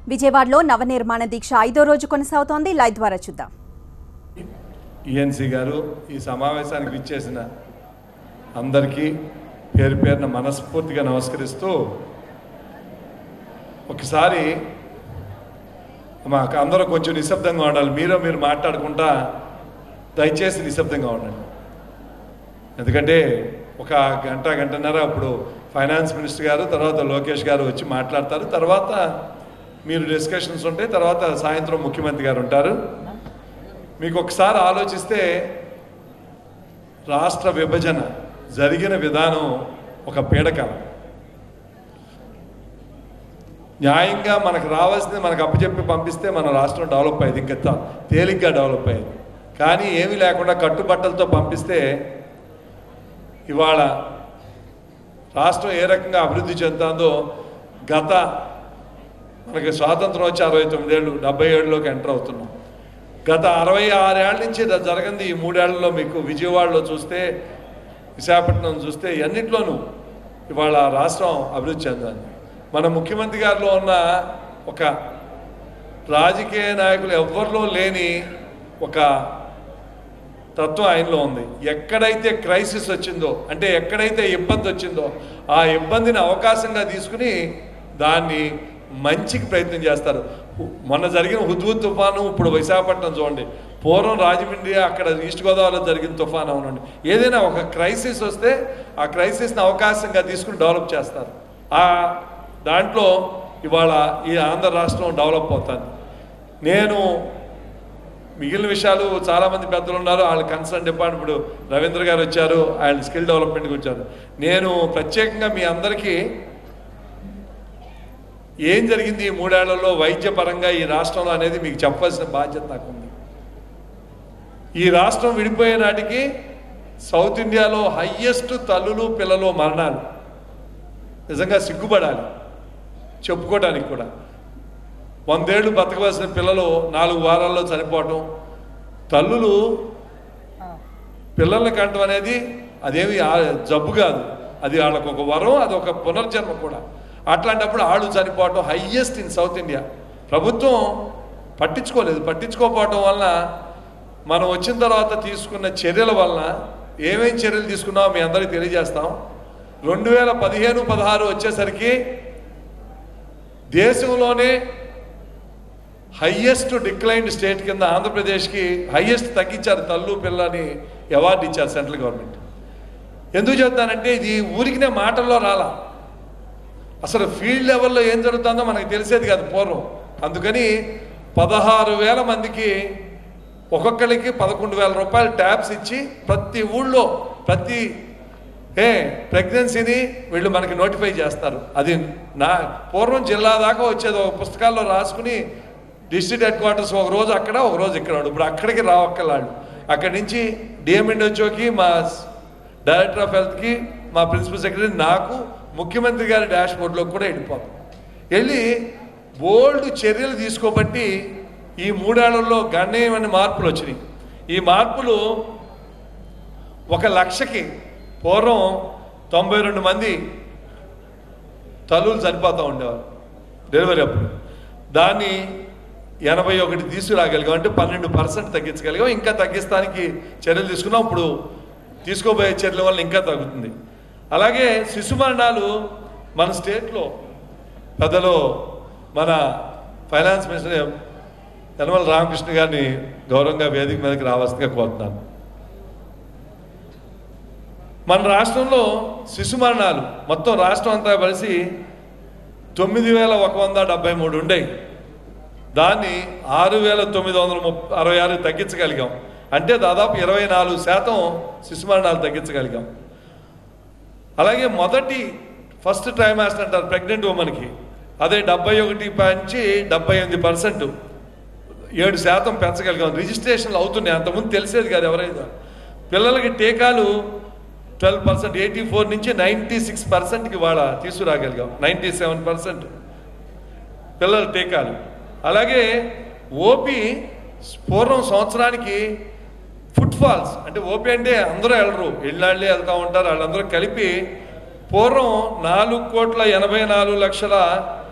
విజయవాడలో నవనిర్మాణ దీక్ష ఐదో రోజు కొనసాగుతోంది లైవ్ ద్వారా చూద్దాం ఈఎన్సీ గారు ఈ సమావేశానికి విచ్చేసిన అందరికీ పేరు పేరున మనస్ఫూర్తిగా నమస్కరిస్తూ ఒకసారి మాకు అందరూ కొంచెం నిశ్శబ్దంగా ఉండాలి మీరో మీరు మాట్లాడుకుంటా దయచేసి నిశ్శబ్దంగా ఉండండి ఎందుకంటే ఒక గంట గంటన్నర అప్పుడు ఫైనాన్స్ మినిస్టర్ గారు తర్వాత లోకేష్ గారు వచ్చి మాట్లాడతారు తర్వాత మీరు డిస్కషన్స్ ఉంటాయి తర్వాత సాయంత్రం ముఖ్యమంత్రి గారు ఉంటారు మీకు ఒకసారి ఆలోచిస్తే రాష్ట్ర విభజన జరిగిన విధానం ఒక పీడకలం న్యాయంగా మనకు రావాల్సింది మనకు అప్పచెప్పి పంపిస్తే మన రాష్ట్రం డెవలప్ అయ్యేది ఇంకా త- తేలిగ్గా డెవలప్ అయ్యేది కానీ ఏమీ లేకుండా కట్టుబట్టలతో పంపిస్తే ఇవాళ రాష్ట్రం ఏ రకంగా అభివృద్ధి చెందుతుందో గత మనకి స్వాతంత్రం వచ్చి అరవై తొమ్మిదేళ్ళు డెబ్బై ఏడులోకి ఎంటర్ అవుతున్నాం గత అరవై ఆరేళ్ల నుంచి ఇది జరిగింది ఈ మూడేళ్లలో మీకు విజయవాడలో చూస్తే విశాఖపట్నం చూస్తే అన్నిట్లోనూ ఇవాళ రాష్ట్రం అభివృద్ధి చెందాలి మన ముఖ్యమంత్రి గారిలో ఉన్న ఒక రాజకీయ నాయకులు ఎవ్వరిలో లేని ఒక తత్వం ఆయనలో ఉంది ఎక్కడైతే క్రైసిస్ వచ్చిందో అంటే ఎక్కడైతే ఇబ్బంది వచ్చిందో ఆ ఇబ్బందిని అవకాశంగా తీసుకుని దాన్ని మంచికి ప్రయత్నం చేస్తారు మొన్న జరిగిన హుద్హుద్ తుఫాను ఇప్పుడు విశాఖపట్నం చూడండి పూర్వం రాజమండ్రి అక్కడ ఈస్ట్ గోదావరిలో జరిగిన తుఫాను అవునండి ఏదైనా ఒక క్రైసిస్ వస్తే ఆ క్రైసిస్ని అవకాశంగా తీసుకుని డెవలప్ చేస్తారు ఆ దాంట్లో ఇవాళ ఈ ఆంధ్ర రాష్ట్రం డెవలప్ అవుతుంది నేను మిగిలిన విషయాలు చాలా మంది పెద్దలు ఉన్నారు వాళ్ళ కన్సర్న్ డిపార్ట్మెంట్ ఇప్పుడు రవీంద్ర గారు వచ్చారు ఆయన స్కిల్ డెవలప్మెంట్కి వచ్చారు నేను ప్రత్యేకంగా మీ అందరికీ ఏం జరిగింది ఈ మూడేళ్లలో వైద్యపరంగా ఈ రాష్ట్రంలో అనేది మీకు చెప్పాల్సిన బాధ్యత నాకు ఉంది ఈ రాష్ట్రం విడిపోయే నాటికి సౌత్ ఇండియాలో హయ్యెస్ట్ తల్లులు పిల్లలు మరణాలు నిజంగా సిగ్గుపడాలి చెప్పుకోవడానికి కూడా వందేళ్లు బతకవలసిన పిల్లలు నాలుగు వారాల్లో చనిపోవటం తల్లులు పిల్లల్ని కంటం అనేది అదేమి ఆ- జబ్బు కాదు అది వాళ్ళకు ఒక వరం అది ఒక పునర్జన్మ కూడా అట్లాంటప్పుడు ఆళ్ళు చనిపోవటం హయ్యెస్ట్ ఇన్ సౌత్ ఇండియా ప్రభుత్వం పట్టించుకోలేదు పట్టించుకోకపోవటం వలన మనం వచ్చిన తర్వాత తీసుకున్న చర్యల వలన ఏమేం చర్యలు తీసుకున్నామో మీ అందరికీ తెలియజేస్తాం రెండు వేల పదిహేను పదహారు వచ్చేసరికి దేశంలోనే హయ్యెస్ట్ డిక్లైన్డ్ స్టేట్ కింద ఆంధ్రప్రదేశ్కి హయ్యెస్ట్ తగ్గించారు తల్లు పిల్లని అవార్డు ఇచ్చారు సెంట్రల్ గవర్నమెంట్ ఎందుకు చెప్తానంటే ఇది ఊరికినే మాటల్లో రాలా అసలు ఫీల్డ్ లెవెల్లో ఏం జరుగుతుందో మనకు తెలిసేది కాదు పూర్వం అందుకని పదహారు వేల మందికి ఒక్కొక్కరికి పదకొండు వేల రూపాయలు ట్యాబ్స్ ఇచ్చి ప్రతి ఊళ్ళో ప్రతి ఏ ప్రెగ్నెన్సీని వీళ్ళు మనకి నోటిఫై చేస్తారు అది నా పూర్వం జిల్లా దాకా వచ్చేది ఒక పుస్తకాల్లో రాసుకుని డిస్ట్రిక్ట్ హెడ్ క్వార్టర్స్ ఒక రోజు అక్కడ ఒక రోజు ఇక్కడ ఉండు. ఇప్పుడు అక్కడికి రావక్కలాళ్ళు అక్కడి నుంచి డిఎంఎండ్ఓకి మా డైరెక్టర్ ఆఫ్ హెల్త్కి మా ప్రిన్సిపల్ సెక్రటరీ నాకు ముఖ్యమంత్రి గారి డాష్ బోర్డులో కూడా వెళ్ళిపోతాం వెళ్ళి బోల్డ్ చర్యలు తీసుకోబట్టి ఈ మూడేళ్లలో గణనీయమైన మార్పులు వచ్చినాయి ఈ మార్పులు ఒక లక్షకి పూర్వం తొంభై రెండు మంది తల్లులు చనిపోతూ ఉండేవారు డెలివరీ అప్పుడు దాన్ని ఎనభై ఒకటి తీసుకురాగలిగాం అంటే పన్నెండు పర్సెంట్ తగ్గించగలిగాం ఇంకా తగ్గిస్తానికి చర్యలు తీసుకున్నాం ఇప్పుడు తీసుకోబోయే చర్యల వల్ల ఇంకా తగ్గుతుంది అలాగే శిశు మరణాలు మన స్టేట్లో పెద్దలు మన ఫైనాన్స్ మినిస్టర్ యనమల రామకృష్ణ గారిని గౌరవంగా వేదిక మీదకి రావాల్సిందిగా కోరుతున్నాను మన రాష్ట్రంలో శిశు మరణాలు మొత్తం రాష్ట్రం అంతా కలిసి తొమ్మిది వేల ఒక వంద డెబ్బై మూడు ఉండేవి దాన్ని ఆరు వేల తొమ్మిది వందల ముప్ప అరవై ఆరు తగ్గించగలిగాం అంటే దాదాపు ఇరవై నాలుగు శాతం శిశు మరణాలు తగ్గించగలిగాం అలాగే మొదటి ఫస్ట్ ట్రైమాస్టర్ అంటారు ప్రెగ్నెంట్ ఉమెన్కి అదే డెబ్బై ఒకటి నుంచి డెబ్బై ఎనిమిది పర్సెంట్ ఏడు శాతం పెంచగలిగాం రిజిస్ట్రేషన్లు అవుతున్నాయి అంతకుముందు తెలిసేది కాదు ఎవరైనా పిల్లలకి టీకాలు ట్వెల్వ్ పర్సెంట్ ఎయిటీ ఫోర్ నుంచి నైంటీ సిక్స్ పర్సెంట్కి వాళ్ళ తీసుకురాగలిగాం నైంటీ సెవెన్ పర్సెంట్ పిల్లల టీకాలు అలాగే ఓపీ పూర్వం సంవత్సరానికి ఫుట్ ఫాల్స్ అంటే ఓపీ అంటే అందరూ వెళ్ళరు వెళ్ళాళ్ళే వెళ్తూ ఉంటారు వాళ్ళందరూ కలిపి పూర్వం నాలుగు కోట్ల ఎనభై నాలుగు లక్షల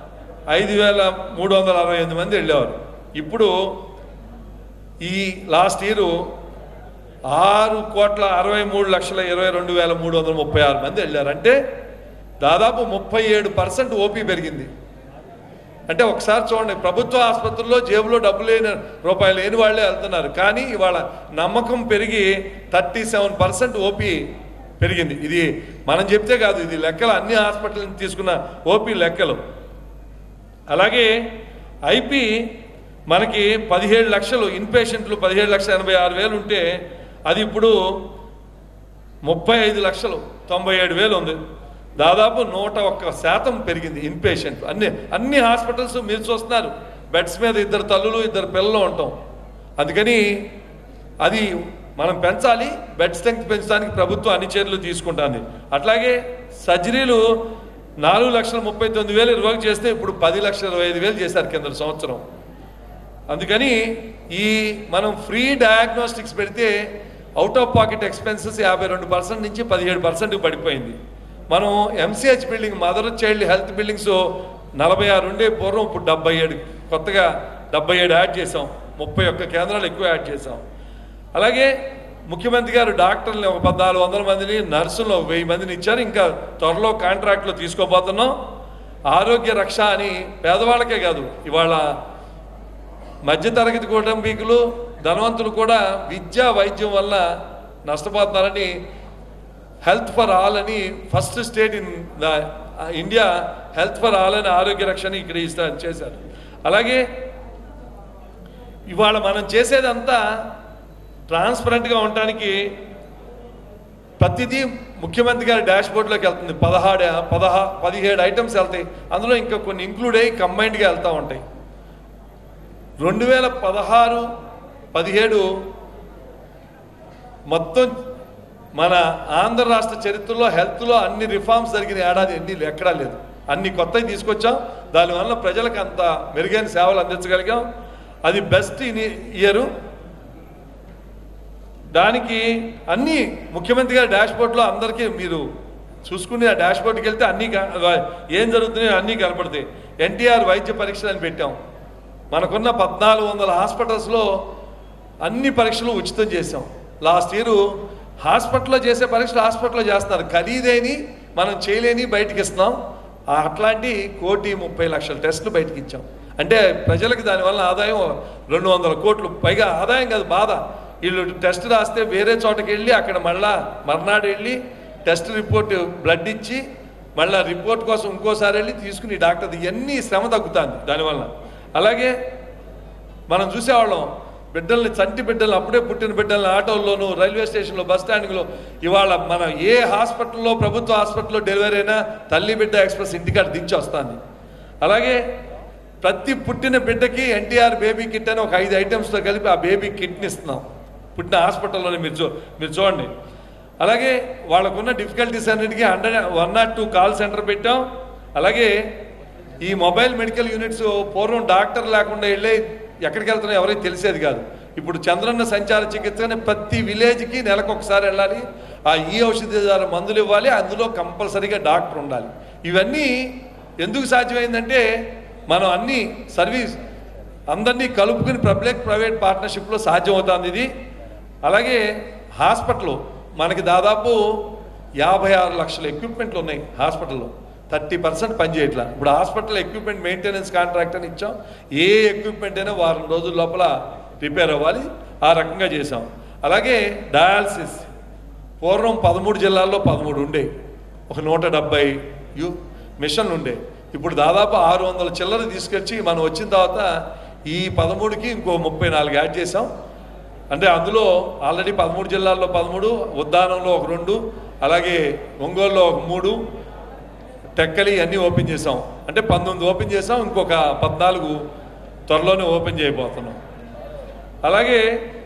ఐదు వేల మూడు వందల అరవై ఎనిమిది మంది వెళ్ళేవారు ఇప్పుడు ఈ లాస్ట్ ఇయర్ ఆరు కోట్ల అరవై మూడు లక్షల ఇరవై రెండు వేల మూడు వందల ముప్పై ఆరు మంది వెళ్ళారు అంటే దాదాపు ముప్పై ఏడు పర్సెంట్ ఓపీ పెరిగింది అంటే ఒకసారి చూడండి ప్రభుత్వ ఆసుపత్రుల్లో జేబులో డబ్బు లేని రూపాయలు లేని వాళ్ళే వెళ్తున్నారు కానీ ఇవాళ నమ్మకం పెరిగి థర్టీ సెవెన్ పర్సెంట్ ఓపీ పెరిగింది ఇది మనం చెప్తే కాదు ఇది లెక్కలు అన్ని హాస్పిటల్ నుంచి తీసుకున్న ఓపీ లెక్కలు అలాగే ఐపీ మనకి పదిహేడు లక్షలు ఇన్పేషెంట్లు పదిహేడు లక్షల ఎనభై ఆరు వేలు ఉంటే అది ఇప్పుడు ముప్పై ఐదు లక్షలు తొంభై ఏడు వేలు ఉంది దాదాపు నూట ఒక్క శాతం పెరిగింది ఇన్పేషెంట్ అన్ని అన్ని హాస్పిటల్స్ మీరు చూస్తున్నారు బెడ్స్ మీద ఇద్దరు తల్లులు ఇద్దరు పిల్లలు ఉంటాం అందుకని అది మనం పెంచాలి బెడ్ స్ట్రెంగ్త్ పెంచడానికి ప్రభుత్వం అన్ని చర్యలు తీసుకుంటుంది అట్లాగే సర్జరీలు నాలుగు లక్షల ముప్పై తొమ్మిది వేలు ఇరవై చేస్తే ఇప్పుడు పది లక్షల ఇరవై ఐదు వేలు చేశారు కింద సంవత్సరం అందుకని ఈ మనం ఫ్రీ డయాగ్నోస్టిక్స్ పెడితే అవుట్ ఆఫ్ పాకెట్ ఎక్స్పెన్సెస్ యాభై రెండు పర్సెంట్ నుంచి పదిహేడు పర్సెంట్కి పడిపోయింది మనం MCH building mother child health buildings నలభై ఆరు ఉండే పూర్వం ఇప్పుడు డెబ్బై ఏడు కొత్తగా డెబ్బై ఏడు యాడ్ చేసాం ముప్పై ఒక్క కేంద్రాలు ఎక్కువ యాడ్ చేసాం అలాగే ముఖ్యమంత్రి గారు డాక్టర్ని ఒక పద్నాలుగు వందల మందిని నర్సులను ఒక వెయ్యి మందిని ఇచ్చారు ఇంకా త్వరలో కాంట్రాక్ట్లో తీసుకోబోతున్నాం ఆరోగ్య రక్ష అని పేదవాళ్ళకే కాదు ఇవాళ మధ్యతరగతి కుటుంబీకులు ధనవంతులు కూడా విద్యా వైద్యం వల్ల నష్టపోతున్నారని హెల్త్ ఫర్ ఆల్ అని first state in the India health for all అని ఆరోగ్య రక్షణ ఇక్కడ ఇస్తా చేశారు అలాగే ఇవాళ మనం చేసేదంతా ట్రాన్స్పరెంట్గా ఉండటానికి ప్రతిదీ ముఖ్యమంత్రి గారి డాష్ బోర్డ్లోకి వెళ్తుంది పదహాడు పదహా పదిహేడు ఐటమ్స్ వెళ్తాయి అందులో ఇంకా కొన్ని ఇంక్లూడ్ అయ్యి కంబైన్డ్గా వెళ్తూ ఉంటాయి రెండు వేల పదహారు పదిహేడు మొత్తం మన ఆంధ్ర రాష్ట్ర చరిత్రలో హెల్త్లో అన్ని రిఫార్మ్స్ జరిగిన ఏడాది ఎన్ని ఎక్కడా లేదు అన్ని కొత్తవి తీసుకొచ్చాం దానివల్ల ప్రజలకు అంత మెరుగైన సేవలు అందించగలిగాం అది బెస్ట్ ఇయర్ దానికి అన్ని ముఖ్యమంత్రి గారి డాష్ బోర్డ్లో అందరికీ మీరు చూసుకుని ఆ డాష్ బోర్డ్కి వెళ్తే అన్ని క- ఏం జరుగుతున్నాయో అన్నీ కనపడతాయి ఎన్టీఆర్ వైద్య పరీక్షలు అని పెట్టాం మనకున్న పద్నాలుగు వందల హాస్పిటల్స్లో అన్ని పరీక్షలు ఉచితం చేసాం లాస్ట్ ఇయర్ హాస్పిటల్లో చేసే పరీక్షలు హాస్పిటల్లో చేస్తున్నారు ఖరీదైని మనం చేయలేని బయటికి ఇస్తున్నాం ఆ అట్లాంటి కోటి ముప్పై లక్షల టెస్టులు బయటికి ఇచ్చాం అంటే ప్రజలకు దానివల్ల ఆదాయం రెండు వందల కోట్లు పైగా ఆదాయం కాదు బాధ వీళ్ళు టెస్ట్ రాస్తే వేరే చోటకి వెళ్ళి అక్కడ మళ్ళా మర్నాడు వెళ్ళి టెస్ట్ రిపోర్ట్ బ్లడ్ ఇచ్చి మళ్ళీ రిపోర్ట్ కోసం ఇంకోసారి వెళ్ళి తీసుకుని డాక్టర్ ఇవన్నీ శ్రమ తగ్గుతుంది దానివల్ల అలాగే మనం చూసేవాళ్ళం బిడ్డల్ని చంటి బిడ్డల్ని అప్పుడే పుట్టిన బిడ్డల్ని ఆటోల్లోనూ రైల్వే స్టేషన్లో బస్ స్టాండ్లో ఇవాళ మన ఏ హాస్పిటల్లో ప్రభుత్వ హాస్పిటల్లో డెలివరీ అయినా తల్లి బిడ్డ ఎక్స్ప్రెస్ ఇంటికాడ దించి వస్తుంది అలాగే ప్రతి పుట్టిన బిడ్డకి ఎన్టీఆర్ బేబీ కిట్ అని ఒక ఐదు ఐటమ్స్తో కలిపి ఆ బేబీ కిట్ని ఇస్తున్నాం పుట్టిన హాస్పిటల్లోనే మీరు చూ మీరు చూడండి అలాగే వాళ్ళకున్న డిఫికల్టీస్ అన్నిటికీ hundred one nought two call centre పెట్టాం అలాగే ఈ మొబైల్ మెడికల్ యూనిట్స్ పూర్వం డాక్టర్ లేకుండా వెళ్ళి ఎక్కడికి వెళ్తున్నా ఎవరికి తెలిసేది కాదు ఇప్పుడు చంద్రన్న సంచార చికిత్సని ప్రతి విలేజ్కి నెలకు ఒకసారి వెళ్ళాలి ఆ ఈ ఔషధి ద్వారా మందులు ఇవ్వాలి అందులో కంపల్సరీగా డాక్టర్ ఉండాలి ఇవన్నీ ఎందుకు సాధ్యమైందంటే మనం అన్ని సర్వీస్ అందరినీ కలుపుకుని పబ్లిక్ ప్రైవేట్ పార్ట్నర్షిప్లో సాధ్యమవుతుంది ఇది అలాగే హాస్పిటల్ మనకి దాదాపు యాభై ఆరు లక్షల ఎక్విప్మెంట్లు ఉన్నాయి హాస్పిటల్లో థర్టీ పర్సెంట్ పనిచేయట్లా ఇప్పుడు హాస్పిటల్ ఎక్విప్మెంట్ మెయింటెనెన్స్ కాంట్రాక్ట్ అని ఇచ్చాం ఏ ఎక్విప్మెంట్ అయినా వారం రోజుల లోపల రిపేర్ అవ్వాలి ఆ రకంగా చేసాం అలాగే డయాలసిస్ పూర్వం పదమూడు జిల్లాల్లో పదమూడు ఉండే ఒక నూట డెబ్బై యు మిషన్లు ఉండే ఇప్పుడు దాదాపు ఆరు వందల చిల్లర తీసుకొచ్చి మనం వచ్చిన తర్వాత ఈ పదమూడుకి ఇంకో ముప్పై నాలుగు యాడ్ చేసాం అంటే అందులో ఆల్రెడీ పదమూడు జిల్లాల్లో పదమూడు ఉద్దానంలో ఒక రెండు అలాగే ఒంగోలులో ఒక మూడు టెక్కలి అన్నీ ఓపెన్ చేసాం అంటే పంతొమ్మిది ఓపెన్ చేసాం ఇంకొక పద్నాలుగు త్వరలోనే ఓపెన్ చేయబోతున్నాం అలాగే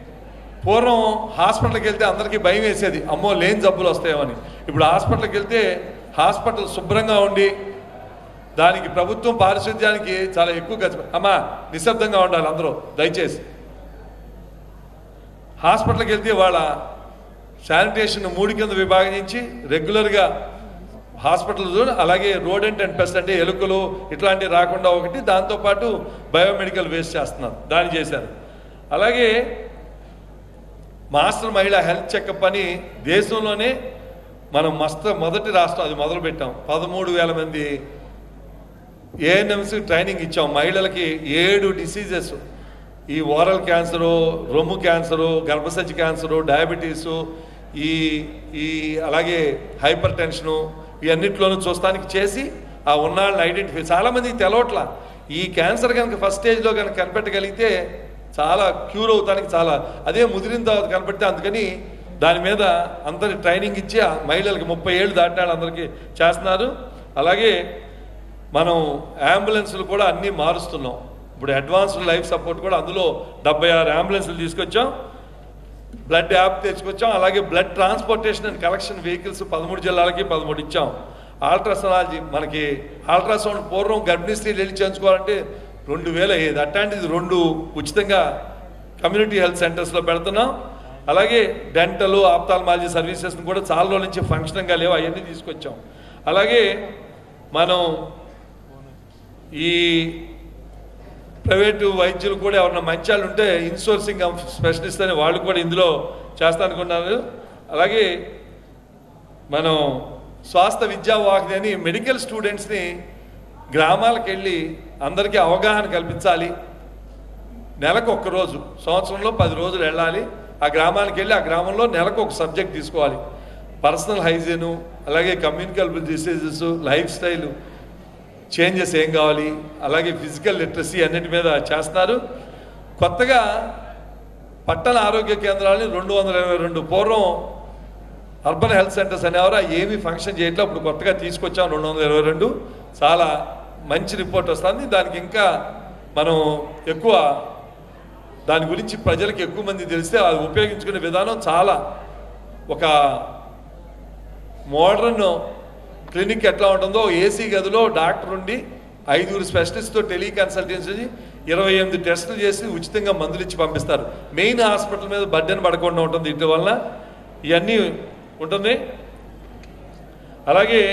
పూర్వం హాస్పిటల్కి వెళ్తే అందరికీ భయం వేసేది అమ్మో లేని జబ్బులు వస్తాయేమని ఇప్పుడు హాస్పిటల్కి వెళ్తే హాస్పిటల్ శుభ్రంగా ఉండి దానికి ప్రభుత్వం పారిశుద్ధ్యానికి చాలా ఎక్కువ ఖర్చు అమ్మా నిశ్శబ్దంగా ఉండాలి అందరూ దయచేసి హాస్పిటల్కి వెళ్తే వాళ్ళ శానిటేషన్ మూడు కింద విభాగించి రెగ్యులర్గా హాస్పిటల్స్ అలాగే రోడెంట్ అండ్ పెస్ట్ అంటే ఎలుకలు ఇట్లాంటివి రాకుండా ఒకటి దాంతోపాటు బయోమెడికల్ వేస్ట్ చేస్తున్నారు దాన్ని చేశారు అలాగే మాస్టర్ మహిళా హెల్త్ చెకప్ అని దేశంలోనే మనం మస్త మొదటి రాష్ట్రం అది మొదలు పెట్టాం పదమూడు వేల మంది ఏఎన్ఎంస్ ట్రైనింగ్ ఇచ్చాం మహిళలకి ఏడు డిసీజెస్ ఈ ఓరల్ క్యాన్సరు రొమ్ము క్యాన్సరు గర్భసంచి క్యాన్సరు డయాబెటీసు ఈ ఈ అలాగే హైపర్ టెన్షను ఇవన్నిట్లోనూ చూస్తానికి చేసి ఆ ఉన్నాళ్ళని ఐడెంటిఫై చాలామందికి తెలవట్ల ఈ క్యాన్సర్ కనుక ఫస్ట్ స్టేజ్లో కనుక కనిపెట్టగలిగితే చాలా క్యూర్ అవుతానికి చాలా అదే ముదిరిన తర్వాత కనపడితే అందుకని దాని మీద అందరి ట్రైనింగ్ ఇచ్చి ఆ మహిళలకి ముప్పై ఏళ్ళు దాటిన వాళ్ళందరికీ చేస్తున్నారు అలాగే మనం అంబులెన్సులు కూడా అన్నీ మారుస్తున్నాం ఇప్పుడు అడ్వాన్స్డ్ లైఫ్ సపోర్ట్ కూడా అందులో డెబ్బై ఆరు అంబులెన్సులు తీసుకొచ్చాం బ్లడ్ యాప్ తెచ్చుకొచ్చాం అలాగే blood transportation and collection vehicles పదమూడు జిల్లాలకి పదమూడు ఇచ్చాం అల్ట్రాసోనాలజీ మనకి అల్ట్రాసౌండ్ పూర్వం గర్భిణీ స్త్రీలు వెళ్ళి చేయించుకోవాలంటే రెండు వేలు అయ్యేది అట్లాంటిది రెండు ఉచితంగా కమ్యూనిటీ హెల్త్ సెంటర్స్లో పెడుతున్నాం అలాగే డెంటల్ ఆప్తాల్మాలజీ సర్వీసెస్ని కూడా చాలా రోజుల నుంచి ఫంక్షన్గా లేవు అవన్నీ తీసుకొచ్చాం అలాగే మనం ఈ ప్రైవేటు వైద్యులు కూడా ఎవరన్నా మంచి వాళ్ళు ఉంటే ఇన్సోర్సింగ్ స్పెషలిస్ట్ అని వాళ్ళు కూడా ఇందులో చేస్తా అనుకున్నారు అలాగే మనం స్వాస్థ్య విద్యా వాహిని అని మెడికల్ స్టూడెంట్స్ని గ్రామాలకు వెళ్ళి అందరికీ అవగాహన కల్పించాలి నెలకు ఒక్క రోజు సంవత్సరంలో పది రోజులు వెళ్ళాలి ఆ గ్రామానికి వెళ్ళి ఆ గ్రామంలో నెలకు ఒక సబ్జెక్ట్ తీసుకోవాలి పర్సనల్ హైజీను అలాగే communicable diseases lifestyle changes ఏం కావాలి అలాగే ఫిజికల్ లిటరసీ అన్నిటి మీద చేస్తున్నారు కొత్తగా పట్టణ ఆరోగ్య కేంద్రాలని రెండు వందల ఇరవై రెండు పూర్వం అర్బన్ హెల్త్ సెంటర్స్ అనేవారు ఏమీ ఫంక్షన్ చేయట్లేదు అప్పుడు కొత్తగా తీసుకొచ్చాం రెండు వందల ఇరవై రెండు చాలా మంచి రిపోర్ట్ వస్తుంది దానికి ఇంకా మనం ఎక్కువ దాని గురించి ప్రజలకు ఎక్కువ మంది తెలిస్తే అది ఉపయోగించుకునే విధానం చాలా ఒక మోడర్న్ క్లినిక్ ఎట్లా ఉంటుందో ఏసీ గదిలో డాక్టర్ ఉండి ఐదుగురు స్పెషలిస్ట్తో టెలికన్సల్టెన్సీ ఇరవై ఎనిమిది టెస్టులు చేసి ఉచితంగా మందులు ఇచ్చి పంపిస్తారు మెయిన్ హాస్పిటల్ మీద బడ్డెన్ పడకుండా ఉంటుంది ఇటు వల్ల ఇవన్నీ ఉంటుంది అలాగే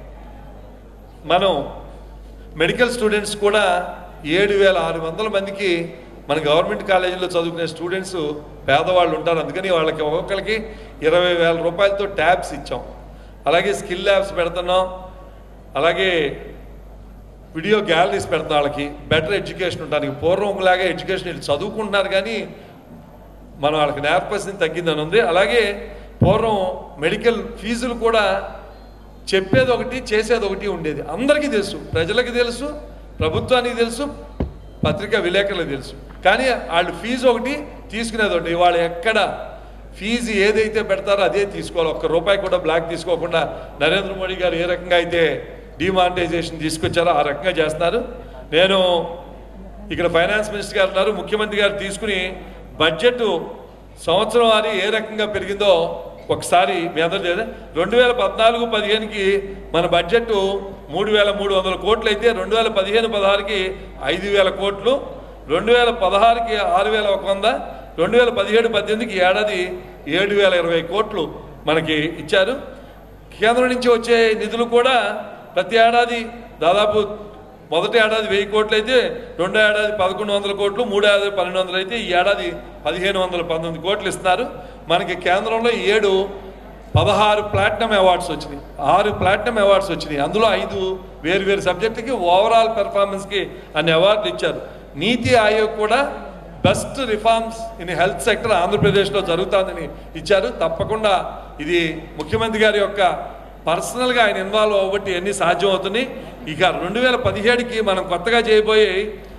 మనం మెడికల్ స్టూడెంట్స్ కూడా ఏడు వేల ఆరు వందల మందికి మన గవర్నమెంట్ కాలేజీలో చదువుకునే స్టూడెంట్స్ పేదవాళ్ళు ఉంటారు అందుకని వాళ్ళకి ఒక్కొక్కరికి ఇరవై వేల రూపాయలతో ట్యాబ్స్ ఇచ్చాం అలాగే స్కిల్ ల్యాబ్స్ పెడుతున్నాం అలాగే వీడియో గ్యాలరీస్ పెడుతున్నాం వాళ్ళకి బెటర్ ఎడ్యుకేషన్ ఉండడానికి పూర్వంలాగా ఎడ్యుకేషన్ వీళ్ళు చదువుకుంటున్నారు కానీ మనం వాళ్ళకి నేర్పరిస్థితి తగ్గిందని ఉంది అలాగే పూర్వం మెడికల్ ఫీజులు కూడా చెప్పేది ఒకటి చేసేది ఒకటి ఉండేది అందరికీ తెలుసు ప్రజలకు తెలుసు ప్రభుత్వానికి తెలుసు పత్రికా విలేకరులకు తెలుసు కానీ వాళ్ళు ఫీజు ఒకటి తీసుకునేది ఒకటి వాళ్ళు ఎక్కడ ఫీజు ఏదైతే పెడతారో అదే తీసుకోవాలి ఒక్క రూపాయి కూడా బ్లాక్ తీసుకోకుండా నరేంద్ర మోడీ గారు ఏ రకంగా అయితే డిమానిటైజేషన్ తీసుకొచ్చారో ఆ రకంగా చేస్తున్నారు నేను ఇక్కడ ఫైనాన్స్ మినిస్టర్ గారు ఉన్నారు ముఖ్యమంత్రి గారు తీసుకుని బడ్జెట్ సంవత్సరం వారి ఏ రకంగా పెరిగిందో ఒకసారి మీ అందరూ తెలియదు రెండు వేల పద్నాలుగు పదిహేనుకి మన బడ్జెట్ మూడు వేల మూడు వందల కోట్లు అయితే రెండు వేల పదిహేను పదహారుకి ఐదు వేల కోట్లు రెండు వేల పదహారుకి ఆరు వేల ఒక వంద రెండు వేల పదిహేడు పద్దెనిమిదికి ఈ ఏడాది ఏడు వేల ఇరవై కోట్లు మనకి ఇచ్చారు కేంద్రం నుంచి వచ్చే నిధులు కూడా ప్రతి ఏడాది దాదాపు మొదటి ఏడాది వెయ్యి కోట్లు అయితే రెండో ఏడాది పదకొండు వందల కోట్లు మూడో ఏడాది పన్నెండు వందలు అయితే ఈ ఏడాది పదిహేను వందల పంతొమ్మిది కోట్లు ఇస్తున్నారు మనకి కేంద్రంలో ఏడు పదహారు ప్లాటినం అవార్డ్స్ వచ్చినాయి ఆరు ప్లాటినం అవార్డ్స్ వచ్చినాయి అందులో ఐదు వేరు వేరు సబ్జెక్టుకి ఓవరాల్ పెర్ఫార్మెన్స్కి అన్ని అవార్డులు ఇచ్చారు నీతి ఆయోగ్ కూడా best reforms in health sector ఆంధ్రప్రదేశ్లో జరుగుతుందని ఇచ్చారు తప్పకుండా ఇది ముఖ్యమంత్రి గారి యొక్క పర్సనల్గా ఆయన ఇన్వాల్వ్ అవ్వబట్టి ఎన్ని సాధ్యం అవుతున్నాయి ఇక రెండు వేల పదిహేడుకి మనం కొత్తగా చేయబోయే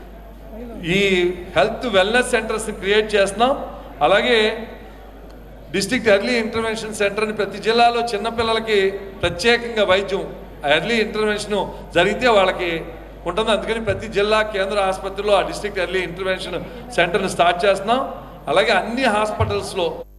ఈ హెల్త్ వెల్నెస్ సెంటర్స్ని క్రియేట్ చేస్తున్నాం అలాగే డిస్ట్రిక్ట్ ఎర్లీ ఇంటర్వెన్షన్ సెంటర్ని ప్రతి జిల్లాలో చిన్నపిల్లలకి ప్రత్యేకంగా వైద్యం ఎర్లీ ఇంటర్వెన్షన్ జరిగితే వాళ్ళకి ఉంటుంది అందుకని ప్రతి జిల్లా కేంద్ర ఆసుపత్రిలో ఆ డిస్ట్రిక్ట్ ఎర్లీ ఇంటర్వెన్షన్ సెంటర్ని స్టార్ట్ చేస్తున్నాం అలాగే అన్ని హాస్పిటల్స్లో